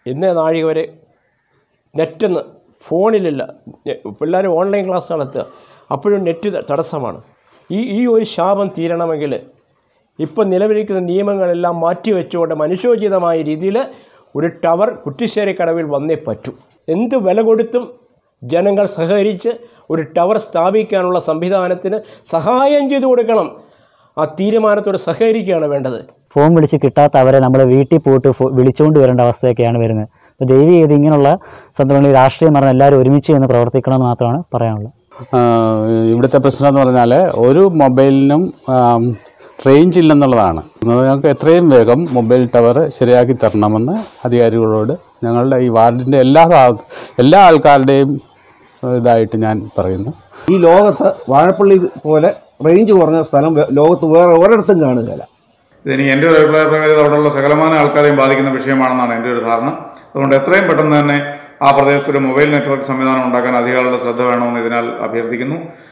ഇന്നേ നാഴിക വരെ നെറ്റൊന്ന് ഫോണിലില്ല പിള്ളേർ ഓൺലൈൻ ക്ലാസ് നടത്തുക അപ്പോഴും നെറ്റ് ത- തടസ്സമാണ് ഈ ഈ ഒരു ശാപം തീരണമെങ്കിൽ ഇപ്പം നിലവിലിരിക്കുന്ന നിയമങ്ങളെല്ലാം മാറ്റി വെച്ചുകൊണ്ട് മനുഷ്യോചിതമായ രീതിയിൽ ഒരു ടവർ കുറ്റിശ്ശേരിക്കടവിൽ വന്നേ പറ്റൂ എന്ത് വില കൊടുത്തും ജനങ്ങൾ സഹകരിച്ച് ഒരു ടവർ സ്ഥാപിക്കാനുള്ള സംവിധാനത്തിന് സഹായം ചെയ്തു കൊടുക്കണം ആ തീരുമാനത്തോട് സഹകരിക്കുകയാണ് വേണ്ടത് ഫോൺ വിളിച്ച് കിട്ടാത്ത അവരെ നമ്മൾ വീട്ടിൽ പോയിട്ട് ഫോ വിളിച്ചുകൊണ്ട് വരേണ്ട അവസ്ഥയൊക്കെയാണ് വരുന്നത് അപ്പോൾ ദയവ് ചെയ്ത് ഇങ്ങനെയുള്ള സന്ദർഭങ്ങളിൽ രാഷ്ട്രീയം പറഞ്ഞാൽ എല്ലാവരും ഒരുമിച്ച് നിന്ന് പ്രവർത്തിക്കണമെന്ന് മാത്രമാണ് പറയാനുള്ളത് ആ, ഇവിടുത്തെ പ്രശ്നം എന്ന് പറഞ്ഞാൽ ഒരു മൊബൈലിനും ആം, റേഞ്ച് ഇല്ലെന്നുള്ളതാണ് ഞങ്ങൾക്ക് എത്രയും വേഗം മൊബൈൽ ടവർ ശരിയാക്കി തരണമെന്ന് അധികാരികളോട് ഞങ്ങളുടെ ഈ വാർഡിൻ്റെ എല്ലാ ഭാഗ- എല്ലാ ആൾക്കാരുടെയും ഇതായിട്ട് ഞാൻ പറയുന്നു ഈ ലോകത്ത് വാഴപ്പള്ളി പോലെ റേഞ്ച് കുറഞ്ഞ സ്ഥലം വേ- ലോകത്ത് വേറെ ഒരിടത്തും കാണുകയില്ല ഇതെനിക്ക് എൻ്റെ ഒരു അഭിപ്രായ പ്രകാരം ഇത് അവിടെയുള്ള സകലമാന ആൾക്കാരെയും ബാധിക്കുന്ന വിഷയമാണെന്നാണ് എൻ്റെ ഒരു ധാരണ അതുകൊണ്ട് എത്രയും പെട്ടെന്ന് തന്നെ ആ പ്രദേശത്ത് ഒരു മൊബൈൽ നെറ്റ്വർക്ക് സംവിധാനം ഉണ്ടാക്കാൻ അധികാരികളുടെ ശ്രദ്ധ വേണമെന്ന് ഇതിനാൽ അഭ്യർത്ഥിക്കുന്നു